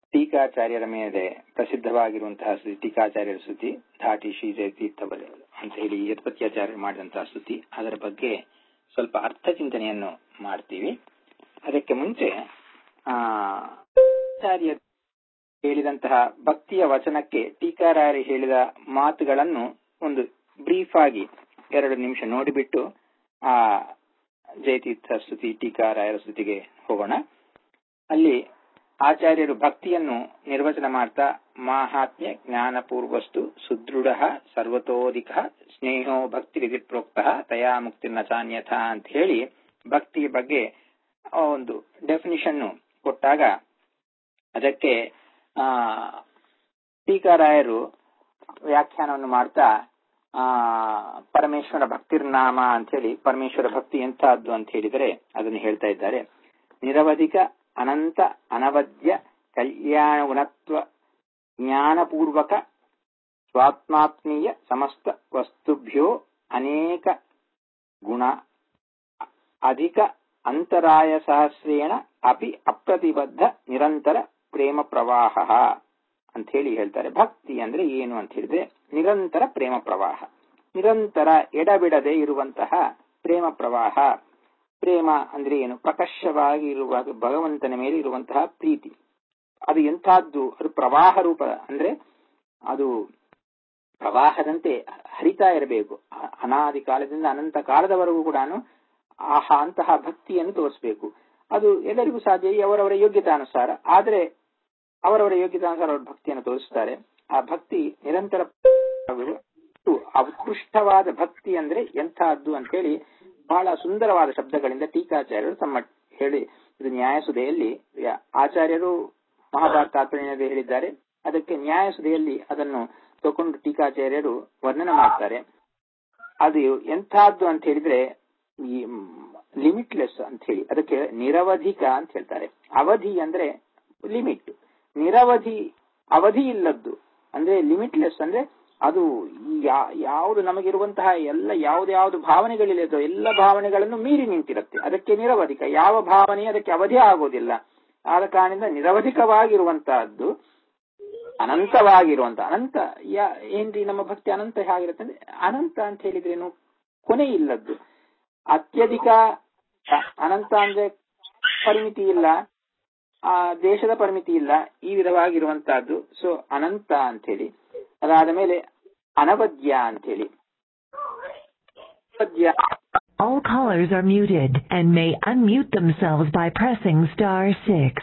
ಟೀಕಾಚಾರ್ಯರ ಮೇಲೆ ಪ್ರಸಿದ್ಧವಾಗಿರುವಂತಹ ಸ್ತುತಿ ಟೀಕಾಚಾರ್ಯರ ಸ್ತುತಿ ಧಾಟಿ ಶ್ರೀ ಜಯತೀರ್ಥವರು ಅಂತ ಹೇಳಿ ಯತ್ಪತ್ಯಾಚಾರ್ಯರು ಮಾಡಿದಂತಹ ಸ್ತುತಿ ಅದರ ಬಗ್ಗೆ ಸ್ವಲ್ಪ ಅರ್ಥ ಚಿಂತನೆಯನ್ನು ಮಾಡ್ತೀವಿ ಅದಕ್ಕೆ ಮುಂಚೆ ಆ ಆಚಾರ್ಯ ಹೇಳಿದಂತಹ ಭಕ್ತಿಯ ವಚನಕ್ಕೆ ಟೀಕಾರಾಯರು ಹೇಳಿದ ಮಾತುಗಳನ್ನು ಒಂದು ಬ್ರೀಫ್ ಆಗಿ ಎರಡು ನಿಮಿಷ ನೋಡಿಬಿಟ್ಟು ಆ ಜಯತೀರ್ಥ ಸ್ತುತಿ ಟೀಕಾರಾಯರ ಸ್ತುತಿಗೆ ಹೋಗೋಣ ಅಲ್ಲಿ ಆಚಾರ್ಯರು ಭಕ್ತಿಯನ್ನು ನಿರ್ವಚನ ಮಾಡ್ತಾ ಮಾಹಾತ್ಮ್ಯ ಜ್ಞಾನಪೂರ್ವಸ್ತು ಸುದೃಢ ಸರ್ವತೋಧಿಕ ಸ್ನೇಹೋ ಭಕ್ತಿ ಪ್ರೋಕ್ತ ತಯಾ ಮುಕ್ತಿ ನಚಾನ್ಯಥ ಅಂತ ಹೇಳಿ ಭಕ್ತಿಯ ಬಗ್ಗೆ ಒಂದು ಡೆಫಿನಿಷನ್ ಕೊಟ್ಟಾಗ ಅದಕ್ಕೆ ಆ ಟೀಕಾರಾಯರು ವ್ಯಾಖ್ಯಾನವನ್ನು ಮಾಡ್ತಾ ಆ ಪರಮೇಶ್ವರ ಭಕ್ತಿರ್ನಾಮ ಅಂತ ಹೇಳಿ ಪರಮೇಶ್ವರ ಭಕ್ತಿ ಎಂತಹದ್ದು ಅಂತ ಹೇಳಿದರೆ ಅದನ್ನು ಹೇಳ್ತಾ ಇದ್ದಾರೆ ನಿರವಧಿಕ ಅನಂತ ಅನವದ್ಯ ಕಲ್ಯಾಣ ಗುಣತ್ವ ಜ್ಞಾನಪೂರ್ವಕ ಸ್ವಾತ್ಮಾತ್ಮೀಯ ಸಮಸ್ತ ವಸ್ತುಭ್ಯೋ ಅನೇಕ ಗುಣ ಅಧಿಕ ಅಂತರಾಯ ಸಹಸ್ರೇಣ ಅಪಿ ಅಪ್ರತಿಬದ್ಧ ನಿರಂತರ ಪ್ರೇಮ ಪ್ರವಾಹ ಅಂತ ಹೇಳಿ ಹೇಳ್ತಾರೆ ಭಕ್ತಿ ಅಂದ್ರೆ ಏನು ಅಂತ ಹೇಳಿದ್ರೆ ನಿರಂತರ ಪ್ರೇಮ ಪ್ರವಾಹ ನಿರಂತರ ಎಡಬಿಡದೆ ಇರುವಂತಹ ಪ್ರೇಮ ಪ್ರವಾಹ ಪ್ರೇಮ ಅಂದ್ರೆ ಏನು ಪ್ರಕರ್ಷವಾಗಿ ಇರುವ ಭಗವಂತನ ಮೇಲೆ ಇರುವಂತಹ ಪ್ರೀತಿ ಅದು ಎಂತಹದ್ದು ಅದು ಪ್ರವಾಹ ರೂಪ ಅಂದ್ರೆ ಅದು ಪ್ರವಾಹದಂತೆ ಹರಿತಾ ಇರಬೇಕು ಅನಾದಿ ಕಾಲದಿಂದ ಅನಂತ ಕಾಲದವರೆಗೂ ಕೂಡ ಆಹಾ ಅಂತಹ ಭಕ್ತಿಯನ್ನು ತೋರಿಸಬೇಕು ಅದು ಎಲ್ಲರಿಗೂ ಸಾಧ್ಯ ಅವರವರ ಯೋಗ್ಯತಾನುಸಾರ ಆದರೆ ಅವರವರ ಯೋಗ್ಯತಾನುಸಾರ ಅವರ ಭಕ್ತಿಯನ್ನು ತೋರಿಸ್ತಾರೆ ಆ ಭಕ್ತಿ ನಿರಂತರ ಉತ್ಕೃಷ್ಟವಾದ ಭಕ್ತಿ ಅಂದ್ರೆ ಎಂತಹದ್ದು ಅಂತ ಹೇಳಿ ಬಹಳ ಸುಂದರವಾದ ಶಬ್ದಗಳಿಂದ ಟೀಕಾಚಾರ್ಯರು ತಮ್ಮ ಹೇಳಿ ಇದು ನ್ಯಾಯಸುದೆಯಲ್ಲಿ ಆಚಾರ್ಯರು ಮಹಾಭಾರತ ತಾತ್ಪರ್ಯದ ಹೇಳಿದ್ದಾರೆ ಅದಕ್ಕೆ ನ್ಯಾಯಸುದೆಯಲ್ಲಿ ಅದನ್ನು ತಗೊಂಡು ಟೀಕಾಚಾರ್ಯರು ವರ್ಣನೆ ಮಾಡ್ತಾರೆ ಅದು ಎಂತಹದ್ದು ಅಂತ ಹೇಳಿದ್ರೆ ಈ ಲಿಮಿಟ್ಲೆಸ್ ಅಂತ ಹೇಳಿ ಅದಕ್ಕೆ ನಿರವಧಿಕ ಅಂತ ಹೇಳ್ತಾರೆ ಅವಧಿ ಅಂದ್ರೆ ಲಿಮಿಟ್ ನಿರವಧಿ ಅವಧಿ ಇಲ್ಲದ್ದು ಅಂದ್ರೆ ಲಿಮಿಟ್ಲೆಸ್ ಅಂದ್ರೆ ಅದು ಯಾವುದು ನಮಗಿರುವಂತಹ ಎಲ್ಲ ಯಾವ್ದು ಯಾವ್ದು ಭಾವನೆಗಳಿಲ್ಲದೋ ಎಲ್ಲ ಭಾವನೆಗಳನ್ನು ಮೀರಿ ನಿಂತಿರುತ್ತೆ ಅದಕ್ಕೆ ನಿರವಧಿಕ ಯಾವ ಭಾವನೆ ಅದಕ್ಕೆ ಅವಧಿ ಆಗೋದಿಲ್ಲ ಆದ ಕಾರಣದಿಂದ ನಿರವಧಿಕವಾಗಿರುವಂತಹದ್ದು ಅನಂತವಾಗಿರುವಂತ ಅನಂತ ಏನ್ರಿ ನಮ್ಮ ಭಕ್ತಿ ಅನಂತ ಹೇಗಿರುತ್ತೆ ಅಂದ್ರೆ ಅನಂತ ಅಂತ ಹೇಳಿದ್ರೇನು ಕೊನೆ ಇಲ್ಲದ್ದು ಅತ್ಯಧಿಕ ಅನಂತ ಅಂದ್ರೆ ಪರಿಮಿತಿ ಇಲ್ಲ ಆ ದೇಶದ ಪರಿಮಿತಿ ಇಲ್ಲ ಈ ವಿಧವಾಗಿರುವಂತಹದ್ದು ಸೊ ಅನಂತ ಅಂತ ಹೇಳಿ ಅದಾದ ಮೇಲೆ ಅನವದ್ಯ ಅಂತ ಹೇಳಿ All callers are muted and may unmute themselves by pressing star 6.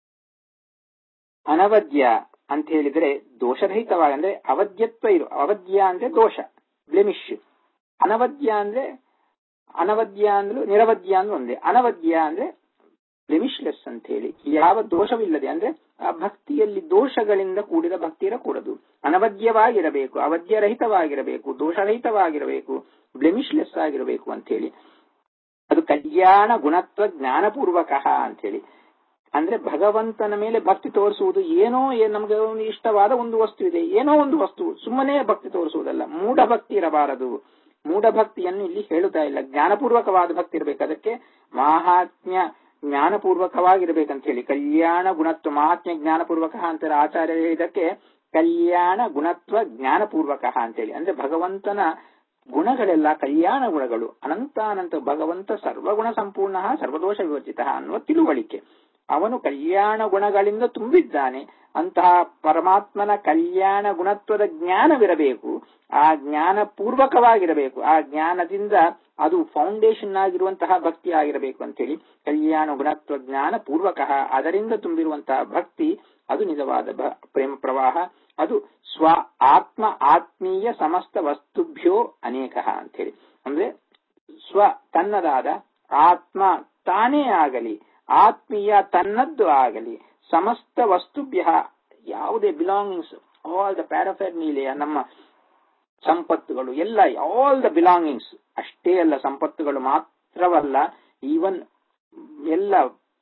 ಅನವದ್ಯ ಅಂತ ಹೇಳಿದ್ರೆ ದೋಷರಹಿತವಾಗಿ ಅಂದ್ರೆ ಅವಧ್ಯತ್ವ ಇರು ಅವಧ್ಯ ಅಂದ್ರೆ ದೋಷ ಬ್ಲೆಮಿಶ್ ಅನವದ್ಯ ಅಂದ್ರೆ ಅನವದ್ಯ ಅಂದ್ರೂ ನಿರವದ್ಯ ಅಂದ್ರೆ ಒಂದೇ ಅನವದ್ಯ ಅಂದ್ರೆ ಬ್ಲೆಮಿಶ್ಲೆಸ್ ಅಂತ ಹೇಳಿ ಯಾವ ದೋಷವಿಲ್ಲದೆ ಅಂದ್ರೆ ಆ ಭಕ್ತಿಯಲ್ಲಿ ದೋಷಗಳಿಂದ ಕೂಡಿದ ಭಕ್ತಿ ಇರಕೂಡದು ಅನವದ್ಯವಾಗಿರಬೇಕು ಅವಧ್ಯರಹಿತವಾಗಿರಬೇಕು ದೋಷರಹಿತವಾಗಿರಬೇಕು ಬ್ಲೆಮಿಶ್ಲೆಸ್ ಆಗಿರಬೇಕು ಅಂತ ಹೇಳಿ ಅದು ಕಲ್ಯಾಣ ಗುಣತ್ವ ಜ್ಞಾನಪೂರ್ವಕ ಅಂತ ಹೇಳಿ ಅಂದ್ರೆ ಭಗವಂತನ ಮೇಲೆ ಭಕ್ತಿ ತೋರಿಸುವುದು ಏನೋ ನಮಗೆ ಒಂದು ಇಷ್ಟವಾದ ಒಂದು ವಸ್ತು ಇದೆ ಏನೋ ಒಂದು ವಸ್ತು ಸುಮ್ಮನೆ ಭಕ್ತಿ ತೋರಿಸುವುದಲ್ಲ ಮೂಢ ಭಕ್ತಿ ಇರಬಾರದು ಮೂಢ ಭಕ್ತಿಯನ್ನು ಇಲ್ಲಿ ಹೇಳುತ್ತಾ ಇಲ್ಲ ಜ್ಞಾನಪೂರ್ವಕವಾದ ಭಕ್ತಿ ಇರಬೇಕು ಅದಕ್ಕೆ ಮಾಹಾತ್ಮ್ಯ ಜ್ಞಾನಪೂರ್ವಕವಾಗಿರ್ಬೇಕಂತ ಹೇಳಿ ಕಲ್ಯಾಣ ಗುಣತ್ವ ಮಹಾತ್ಮ್ಯ ಜ್ಞಾನಪೂರ್ವಕ ಅಂತ ಆಚಾರ್ಯ ಹೇಳಿದಕ್ಕೆ ಕಲ್ಯಾಣ ಗುಣತ್ವ ಜ್ಞಾನಪೂರ್ವಕ ಅಂತೇಳಿ ಅಂದ್ರೆ ಭಗವಂತನ ಗುಣಗಳೆಲ್ಲ ಕಲ್ಯಾಣ ಗುಣಗಳು ಅನಂತ ಅನಂತ ಭಗವಂತ ಸರ್ವಗುಣ ಸಂಪೂರ್ಣ ಸರ್ವದೋಷ ವಿವರ್ಜಿತ ಅನ್ನುವ ತಿಳುವಳಿಕೆ ಅವನು ಕಲ್ಯಾಣ ಗುಣಗಳಿಂದ ತುಂಬಿದ್ದಾನೆ ಅಂತಹ ಪರಮಾತ್ಮನ ಕಲ್ಯಾಣ ಗುಣತ್ವದ ಜ್ಞಾನವಿರಬೇಕು ಆ ಜ್ಞಾನ ಪೂರ್ವಕವಾಗಿರಬೇಕು ಆ ಜ್ಞಾನದಿಂದ ಅದು ಫೌಂಡೇಶನ್ ಆಗಿರುವಂತಹ ಭಕ್ತಿ ಆಗಿರಬೇಕು ಅಂತೇಳಿ ಕಲ್ಯಾಣ ಗುಣತ್ವ ಜ್ಞಾನ ಪೂರ್ವಕ ಅದರಿಂದ ತುಂಬಿರುವಂತಹ ಭಕ್ತಿ ಅದು ನಿಜವಾದ ಪ್ರೇಮ ಪ್ರವಾಹ ಅದು ಸ್ವ ಆತ್ಮ ಆತ್ಮೀಯ ಸಮಸ್ತ ವಸ್ತುಭ್ಯೋ ಅನೇಕ ಅಂತೇಳಿ ಅಂದ್ರೆ ಸ್ವ ತನ್ನದಾದ ಆತ್ಮ ತಾನೇ ಆಗಲಿ ಆತ್ಮೀಯ ತನ್ನದ್ದು ಆಗಲಿ ಸಮಸ್ತ ವಸ್ತುಭ್ಯ ಯಾವುದೇ belongings all the paraphernalia ನಮ್ಮ ಸಂಪತ್ತುಗಳು ಎಲ್ಲ ಆಲ್ ದ ಬಿಲಾಂಗಿಂಗ್ಸ್ ಅಷ್ಟೇ ಅಲ್ಲ ಸಂಪತ್ತುಗಳು ಮಾತ್ರವಲ್ಲ ಈವನ್ ಎಲ್ಲ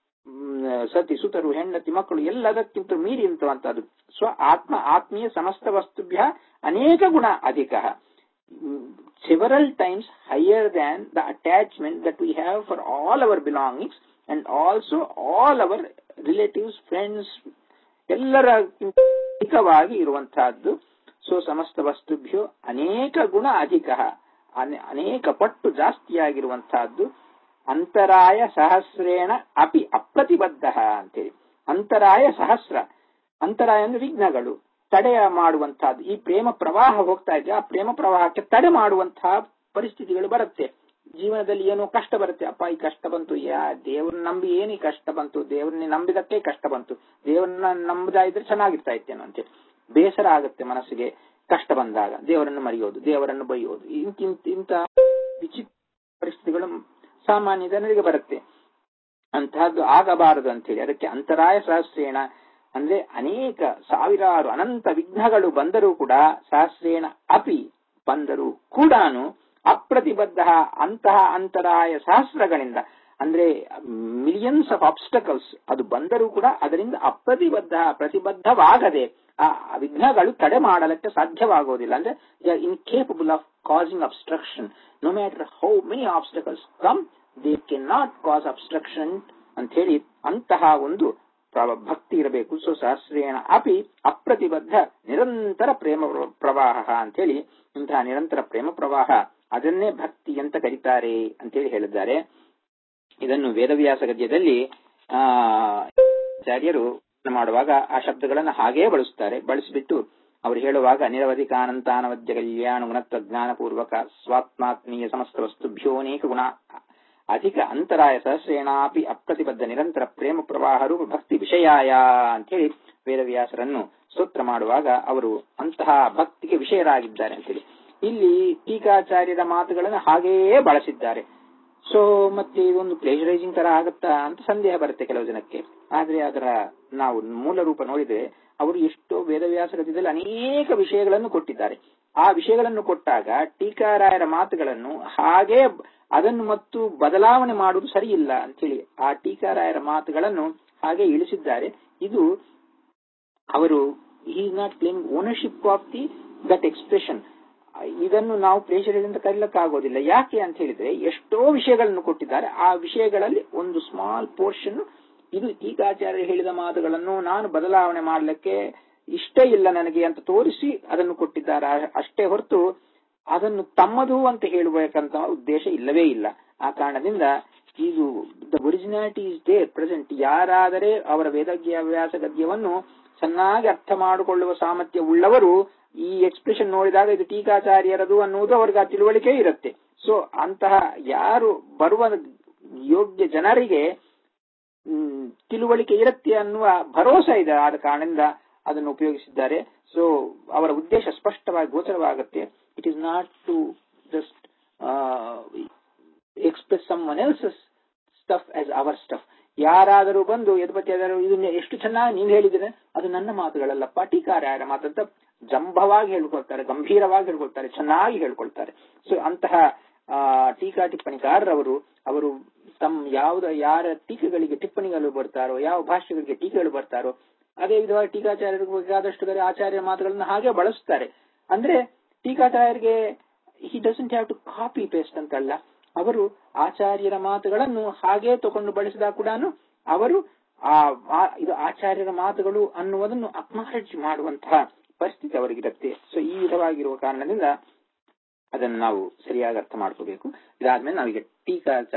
ಸತಿ ಸುತರು ಹೆಂಡತಿ ಮಕ್ಕಳು ಎಲ್ಲದಕ್ಕಿಂತ ಮೀರಿ ನಿಂತುವಂತಹದ್ದು ಸ್ವ ಆತ್ಮ ಆತ್ಮೀಯ ಸಮಸ್ತ ವಸ್ತುಭ್ಯ ಅನೇಕ ಗುಣ ಅಧಿಕ several times higher than the attachment that we have for all our belongings and also all our relatives, friends, ಎಲ್ಲರ ಅಧಿಕವಾಗಿ ಇರುವಂತಹದ್ದು ಸೊ ಸಮಸ್ತ ವಸ್ತುಭ್ಯೋ ಅನೇಕ ಗುಣ ಅಧಿಕ ಅನೇಕ ಪಟ್ಟು ಜಾಸ್ತಿಯಾಗಿರುವಂತಹದ್ದು ಅಂತರಾಯ ಸಹಸ್ರೇಣ ಅಪಿ ಅಪ್ರತಿಬದ್ಧ ಅಂತೇಳಿ ಅಂತರಾಯ ಸಹಸ್ರ ಅಂತರಾಯ ಅಂದ್ರೆ ವಿಘ್ನಗಳು ತಡೆ ಮಾಡುವಂತಹದ್ದು ಈ ಪ್ರೇಮ ಪ್ರವಾಹ ಹೋಗ್ತಾ ಇದೆ ಆ ಪ್ರೇಮ ಪ್ರವಾಹಕ್ಕೆ ತಡೆ ಮಾಡುವಂತಹ ಪರಿಸ್ಥಿತಿಗಳು ಬರುತ್ತೆ ಜೀವನದಲ್ಲಿ ಏನೋ ಕಷ್ಟ ಬರುತ್ತೆ ಅಪ್ಪ ಈ ಕಷ್ಟ ಬಂತು ಯಾ ದೇವ್ರನ್ನ ನಂಬಿ ಏನು ಈ ಕಷ್ಟ ಬಂತು ದೇವ್ರನ್ನ ನಂಬಿದಕ್ಕೆ ಕಷ್ಟ ಬಂತು ದೇವ್ರನ್ನ ನಂಬದಾ ಇದ್ರೆ ಚೆನ್ನಾಗಿರ್ತಾ ಇತ್ತೇನೋ ಅಂತೇಳಿ ಬೇಸರ ಆಗುತ್ತೆ ಮನಸ್ಸಿಗೆ ಕಷ್ಟ ಬಂದಾಗ ದೇವರನ್ನು ಮರೆಯೋದು ದೇವರನ್ನು ಬೈಯೋದು ಇಂತಿಂತ ಇಂಥ ವಿಚಿತ್ರ ಪರಿಸ್ಥಿತಿಗಳು ಸಾಮಾನ್ಯ ಜನರಿಗೆ ಬರುತ್ತೆ ಅಂತಹದ್ದು ಆಗಬಾರದು ಅಂತೇಳಿ ಅದಕ್ಕೆ ಅಂತರಾಯ ಸಹಸ್ರೇಣ ಅಂದ್ರೆ ಅನೇಕ ಸಾವಿರಾರು ಅನಂತ ವಿಘ್ನಗಳು ಬಂದರೂ ಕೂಡ ಸಹಸ್ರೇಣ ಅಪಿ ಬಂದರೂ ಕೂಡಾನು ಅಪ್ರತಿಬದ್ಧ ಅಂತಹ ಅಂತರಾಯ ಸಹಸ್ರಗಳಿಂದ ಅಂದ್ರೆ ಮಿಲಿಯನ್ಸ್ ಆಫ್ ಆಬ್ಸ್ಟಕಲ್ಸ್ ಅದು ಬಂದರೂ ಕೂಡ ಅದರಿಂದ ಅಪ್ರತಿಬದ್ಧ ಪ್ರತಿಬದ್ಧವಾಗದೆ ಆ ವಿಘ್ನಗಳು ತಡೆ ಮಾಡಲಿಕ್ಕೆ ಸಾಧ್ಯವಾಗುವುದಿಲ್ಲ ಅಂದ್ರೆ incapable of causing obstruction no matter how many obstacles come they can not cause obstruction ಅಂತ ಹೇಳಿ ಅಂತಹ ಒಂದು ಭಕ್ತಿ ಇರಬೇಕು ಸೊ ಸಹಸ್ರೇಣ ಅಪಿ ಅಪ್ರತಿಬದ್ಧ ನಿರಂತರ ಪ್ರೇಮ ಪ್ರವಾಹ ಅಂತ ಹೇಳಿ ಇಂತಹ ನಿರಂತರ ಪ್ರೇಮ ಪ್ರವಾಹ ಅದನ್ನೇ ಭಕ್ತಿ ಅಂತ ಕರೀತಾರೆ ಅಂತೇಳಿ ಹೇಳಿದ್ದಾರೆ ಇದನ್ನು ವೇದವ್ಯಾಸ ಗದ್ಯದಲ್ಲಿ ಆ ಆಚಾರ್ಯರು ಮಾಡುವಾಗ ಆ ಶಬ್ದಗಳನ್ನು ಹಾಗೇ ಬಳಸುತ್ತಾರೆ ಬಳಸಿಬಿಟ್ಟು ಅವರು ಹೇಳುವಾಗ ನಿರವಧಿಕಾನಂತಾನವದ್ಯ ಕಲ್ಯಾಣ ಗುಣತ್ವ ಜ್ಞಾನಪೂರ್ವಕ ಸ್ವಾತ್ಮಾತ್ಮೀಯ ಸಮಸ್ತ ವಸ್ತುಭ್ಯೋನೇಕ ಗುಣ ಅಧಿಕ ಅಂತರಾಯ ಸಹಸ್ರೇಣಾಪಿ ಅಪ್ರತಿಬದ್ಧ ನಿರಂತರ ಪ್ರೇಮ ಪ್ರವಾಹ ರೂಪ ಭಕ್ತಿ ವಿಷಯಾಯ ಅಂತ ಹೇಳಿ ವೇದವ್ಯಾಸರನ್ನು ಸ್ತೋತ್ರ ಮಾಡುವಾಗ ಅವರು ಅಂತಹ ಭಕ್ತಿಗೆ ವಿಷಯರಾಗಿದ್ದಾರೆ ಅಂತೇಳಿ ಇಲ್ಲಿ ಟೀಕಾಚಾರ್ಯರ ಮಾತುಗಳನ್ನು ಹಾಗೆಯೇ ಬಳಸಿದ್ದಾರೆ ಸೊ ಮತ್ತೆ ಇದೊಂದು ಪ್ಲೇಜರೈಸಿಂಗ್ ತರ ಆಗತ್ತಾ ಅಂತ ಸಂದೇಹ ಬರುತ್ತೆ ಕೆಲವು ಜನಕ್ಕೆ ಆದ್ರೆ ಅದರ ನಾವು ಮೂಲ ರೂಪ ನೋಡಿದ್ರೆ ಅವರು ಎಷ್ಟೋ ವೇದವ್ಯಾಸ ಗದ್ಯದಲ್ಲಿ ಅನೇಕ ವಿಷಯಗಳನ್ನು ಕೊಟ್ಟಿದ್ದಾರೆ ಆ ವಿಷಯಗಳನ್ನು ಕೊಟ್ಟಾಗ ಟೀಕಾರಾಯರ ಮಾತುಗಳನ್ನು ಹಾಗೆ ಅದನ್ನು ಮತ್ತು ಬದಲಾವಣೆ ಮಾಡುವುದು ಸರಿ ಇಲ್ಲ ಅಂತೇಳಿ ಆ ಟೀಕಾರಾಯರ ಮಾತುಗಳನ್ನು ಹಾಗೆ ಇಳಿಸಿದ್ದಾರೆ ಇದು ಅವರು ಈ not claim ownership of the that expression ಇದನ್ನು ನಾವು ಪ್ಲೇಜರಿಂದ ಕರೀಲಕ್ಕಾಗೋದಿಲ್ಲ ಯಾಕೆ ಅಂತ ಹೇಳಿದ್ರೆ ಎಷ್ಟೋ ವಿಷಯಗಳನ್ನು ಕೊಟ್ಟಿದ್ದಾರೆ ಆ ವಿಷಯಗಳಲ್ಲಿ ಒಂದು ಸ್ಮಾಲ್ ಪೋರ್ಷನ್ ಇದು ಟೀಕಾಚಾರ್ಯ ಹೇಳಿದ ಮಾತುಗಳನ್ನು ನಾನು ಬದಲಾವಣೆ ಮಾಡಲಿಕ್ಕೆ ಇಷ್ಟ ಇಲ್ಲ ನನಗೆ ಅಂತ ತೋರಿಸಿ ಅದನ್ನು ಕೊಟ್ಟಿದ್ದಾರೆ ಅಷ್ಟೇ ಹೊರತು ಅದನ್ನು ತಮ್ಮದು ಅಂತ ಹೇಳಬೇಕಂತ ಉದ್ದೇಶ ಇಲ್ಲವೇ ಇಲ್ಲ ಆ ಕಾರಣದಿಂದ ಇದು the originality is there present ಯಾರಾದರೆ ಅವರ ವೇದವ್ಯಾಸ ಗದ್ಯವನ್ನು ಚೆನ್ನಾಗಿ ಅರ್ಥ ಮಾಡಿಕೊಳ್ಳುವ ಸಾಮರ್ಥ್ಯ ಉಳ್ಳವರು ಈ ಎಕ್ಸ್ಪ್ರೆಷನ್ ನೋಡಿದಾಗ ಇದು ಟೀಕಾಚಾರ್ಯರದು ಅನ್ನುವುದು ಅವರಿಗೆ ಆ ತಿಳುವಳಿಕೆ ಇರುತ್ತೆ ಸೊ ಅಂತಹ ಯಾರು ಬರುವ ಯೋಗ್ಯ ಜನರಿಗೆ ತಿಳುವಳಿಕೆ ಇರುತ್ತೆ ಅನ್ನುವ ಭರವಸೆ ಇದೆ ಆದ ಕಾರಣದಿಂದ ಅದನ್ನು ಉಪಯೋಗಿಸಿದ್ದಾರೆ ಸೊ ಅವರ ಉದ್ದೇಶ ಸ್ಪಷ್ಟವಾಗಿ ಗೋಚರವಾಗುತ್ತೆ it is not to just express some one else's stuff as our stuff ಯಾರಾದರೂ ಬಂದು ಯದುಪತಿ ಇದನ್ನ ಎಷ್ಟು ಚೆನ್ನಾಗಿ ನೀನು ಹೇಳಿದ್ರೆ ಅದು ನನ್ನ ಮಾತುಗಳಲ್ಲಪ್ಪ ಟೀಕಾರ್ಯಾರ ಮಾತಂತ ಜಂಭವಾಗಿ ಹೇಳ್ಕೊಳ್ತಾರೆ ಗಂಭೀರವಾಗಿ ಹೇಳ್ಕೊಳ್ತಾರೆ ಚೆನ್ನಾಗಿ ಹೇಳ್ಕೊಳ್ತಾರೆ ಸೊ ಅಂತಹ ಟೀಕಾ ಟಿಪ್ಪಣಿಕಾರರವರು ಅವರು ತಮ್ಮ ಯಾವ್ದ ಯಾರ ಟೀಕೆಗಳಿಗೆ ಟಿಪ್ಪಣಿಗಳು ಬರ್ತಾರೋ ಯಾವ ಭಾಷೆಗಳಿಗೆ ಟೀಕೆಗಳು ಬರ್ತಾರೋ ಅದೇ ವಿಧವಾಗಿ ಟೀಕಾಚಾರ್ಯರಿಗೆ ಬೇಕಾದಷ್ಟು ಬೇರೆ ಆಚಾರ್ಯ ಮಾತುಗಳನ್ನ ಹಾಗೆ ಬಳಸ್ತಾರೆ ಅಂದ್ರೆ ಟೀಕಾಚಾರ್ಯರಿಗೆ he doesn't have to copy paste ಅಂತಲ್ಲ ಅವರು ಆಚಾರ್ಯರ ಮಾತುಗಳನ್ನು ಹಾಗೆ ತಗೊಂಡು ಬಳಸಿದಾಗ ಕೂಡ ಅವರು ಆ ಇದು ಆಚಾರ್ಯರ ಮಾತುಗಳು ಅನ್ನುವುದನ್ನು ಅಕ್ನಾಲೆಡ್ಜ್ ಮಾಡುವಂತಹ ಪರಿಸ್ಥಿತಿ ಅವರಿಗಿರುತ್ತೆ ಸೊ ಈ ವಿಧವಾಗಿರುವ ಕಾರಣದಿಂದ ಅದನ್ನು ನಾವು ಸರಿಯಾಗಿ ಅರ್ಥ ಮಾಡ್ಕೋಬೇಕು ಇದಾದ್ಮೇಲೆ ನಾವೀಗ ಟೀಕಾ